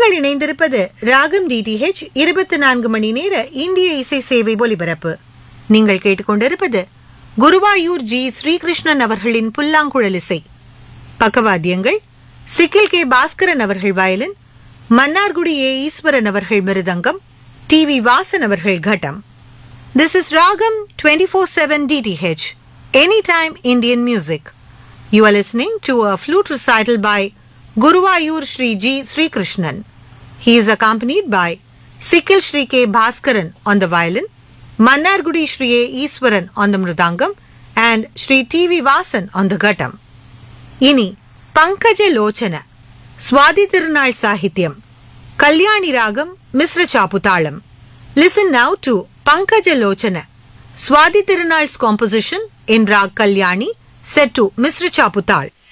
நீங்கள் இணைந்திருப்பது ராகம் டிடிஹெச் இருபத்தி நான்கு மணி நேர இந்திய இசை சேவை ஒலிபரப்பு நீங்கள் கேட்டுக்கொண்டிருப்பது குருவாயூர் ஜி ஸ்ரீகிருஷ்ணன் அவர்களின் புல்லாங்குழல் இசை பக்கவாத்தியங்கள் சிக்கில் கே பாஸ்கரன் அவர்கள் வயலின் மன்னார்குடி ஏ ஈஸ்வரன் அவர்கள் மிருதங்கம் டி வி வாசன் அவர்கள் கட்டம் திஸ் இஸ் ராகம் twenty four seven D T H any time Indian music You are listening to a flute recital by Guruvayur Sri G. Sri Krishnan. He is accompanied by Sikil Sri K. Bhaskaran on the violin, Mannargudi Sri A. Iswaran on the mridangam, and Sri T. V. Vasan on the ghattam. இனி பங்கஜ லோச்சன சுவாதி திருநாள் சாகித்யம் கல்யாணி ராகம் மிஸ்ர சாப்புதாளம் listen now to Pankaja Lochana Swathi Thirunal's composition in raag Kalyani set to Mr. Chaputal.